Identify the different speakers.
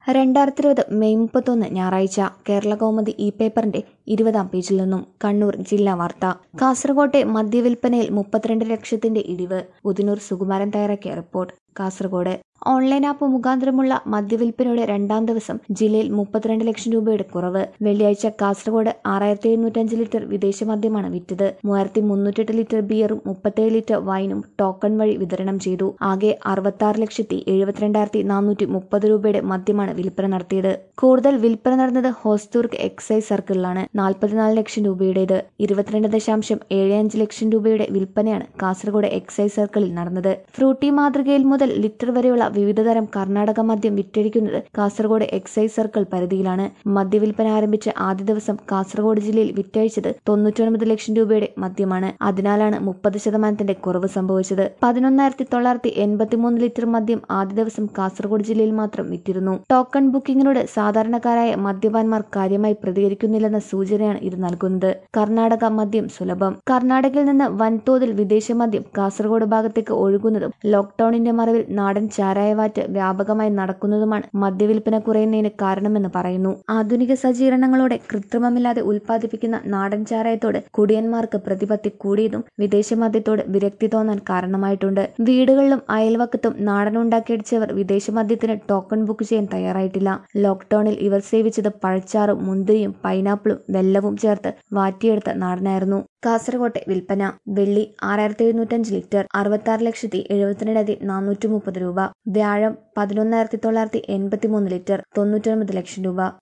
Speaker 1: രണ്ടായിരത്തി ഇരുപത് മെയ് മുപ്പത്തൊന്ന് ഞായറാഴ്ച കേരള കൗമുദി ഇ പേപ്പറിന്റെ ഇരുപതാം പേജിൽ നിന്നും കണ്ണൂർ ജില്ലാ വാർത്ത കാസർകോട്ടെ മദ്യവിൽപ്പനയിൽ മുപ്പത്തിരണ്ട് ലക്ഷത്തിന്റെ ഇടിവ് ഉദിനൂർ സുകുമാരൻ തയ്യാറാക്കിയ റിപ്പോർട്ട് കാസർഗോഡ് ഓൺലൈൻ ആപ്പ് മുഖാന്തരമുള്ള മദ്യവിൽപ്പനയുടെ രണ്ടാം ദിവസം ജില്ലയിൽ മുപ്പത്തിരണ്ട് ലക്ഷം രൂപയുടെ കുറവ് വെള്ളിയാഴ്ച കാസർഗോഡ് ആറായിരത്തി എഴുന്നൂറ്റഞ്ച് ലിറ്റർ വിദേശ മദ്യമാണ് വിറ്റത് മൂവായിരത്തി മുന്നൂറ്റെട്ട് ലിറ്റർ ബിയറും മുപ്പത്തേഴ് ലിറ്റർ വൈനും ടോക്കൺ വഴി വിതരണം ചെയ്തു ആകെ അറുപത്തി ലക്ഷത്തി എഴുപത്തിരണ്ടായിരത്തി നാനൂറ്റി മുപ്പത് രൂപയുടെ മദ്യമാണ് വിൽപ്പന നടത്തിയത് കൂടുതൽ വിൽപ്പന നടന്നത് ഹോസ്തൂർക്ക് എക്സൈസ് സർക്കിളിലാണ് നാൽപ്പത്തിനാല് ലക്ഷം രൂപയുടേത് ഇരുപത്തിരണ്ട് ദശാംശം ഏഴ് അഞ്ച് ലക്ഷം രൂപയുടെ വിൽപ്പനയാണ് കാസർഗോഡ് എക്സൈസ് സർക്കിളിൽ നടന്നത് ഫ്രൂട്ടി മാതൃകയിൽ മുതൽ ലിറ്റർ വരെയുള്ള വിവിധതരം കർണാടക മദ്യം വിറ്റഴിക്കുന്നത് കാസർഗോഡ് എക്സൈസ് സർക്കിൾ പരിധിയിലാണ് മദ്യവിൽപ്പന ആരംഭിച്ച ആദ്യ ദിവസം കാസർഗോഡ് ജില്ലയിൽ വിറ്റഴിച്ചത് തൊണ്ണൂറ്റൊൻപത് ലക്ഷം രൂപയുടെ മദ്യമാണ് അതിനാലാണ് മുപ്പത് ശതമാനത്തിന്റെ കുറവ് സംഭവിച്ചത് പതിനൊന്നായിരത്തി തൊള്ളായിരത്തി എൺപത്തിമൂന്ന് ലിറ്റർ മദ്യം ആദ്യ ദിവസം കാസർഗോഡ് ജില്ലയിൽ മാത്രം വിറ്റിരുന്നു ടോക്കൺ ബുക്കിങ്ങിനോട് സാധാരണക്കാരായ മദ്യപാന്മാർ കാര്യമായി പ്രതികരിക്കുന്നില്ലെന്ന സൂചനയാണ് ഇത് നൽകുന്നത് കർണാടക മദ്യം സുലഭം കർണാടകയിൽ നിന്ന് വൻതോതിൽ വിദേശ മദ്യം കാസർഗോഡ് ഭാഗത്തേക്ക് ഒഴുകുന്നതും ലോക്ഡൌണിന്റെ മറവിൽ നാടൻ ചാരായവാറ്റ് വ്യാപകമായി നടക്കുന്നതുമാണ് മദ്യവിൽപ്പന കുറയുന്നതിന് കാരണമെന്ന് പറയുന്നു ആധുനിക സജ്ജീകരണങ്ങളോടെ കൃത്രിമമില്ലാതെ ഉൽപ്പാദിപ്പിക്കുന്ന നാടൻ ചാരായത്തോട് കുടിയന്മാർക്ക് പ്രതിപത്തി കൂടിയതും വിദേശ മദ്യത്തോട് വിരക്തി തോന്നാൻ കാരണമായിട്ടുണ്ട് വീടുകളിലും അയൽവക്കത്തും നാടനുണ്ടാക്കിയടിച്ചവർ വിദേശ മദ്യത്തിന് ടോക്കൺ ബുക്ക് ചെയ്യാൻ തയ്യാറായിട്ടില്ല ലോക്ഡൌണിൽ ഇവർ സേവിച്ചത് പഴച്ചാറും മുന്തിരിയും പൈനാപ്പിളും വെല്ലവും ചേർത്ത് വാറ്റിയെടുത്ത നാടനായിരുന്നു കാസർകോട്ടെ വിൽപ്പന വെള്ളി ആറായിരത്തി എഴുന്നൂറ്റഞ്ച് ലിറ്റർ അറുപത്തി ആറ് ലക്ഷത്തി എഴുപത്തിരണ്ടായിരത്തി നാനൂറ്റി മുപ്പത് രൂപ വ്യാഴം പതിനൊന്നായിരത്തി തൊള്ളായിരത്തി എൺപത്തി മൂന്ന് ലിറ്റർ തൊണ്ണൂറ്റൊൻപത് ലക്ഷം രൂപ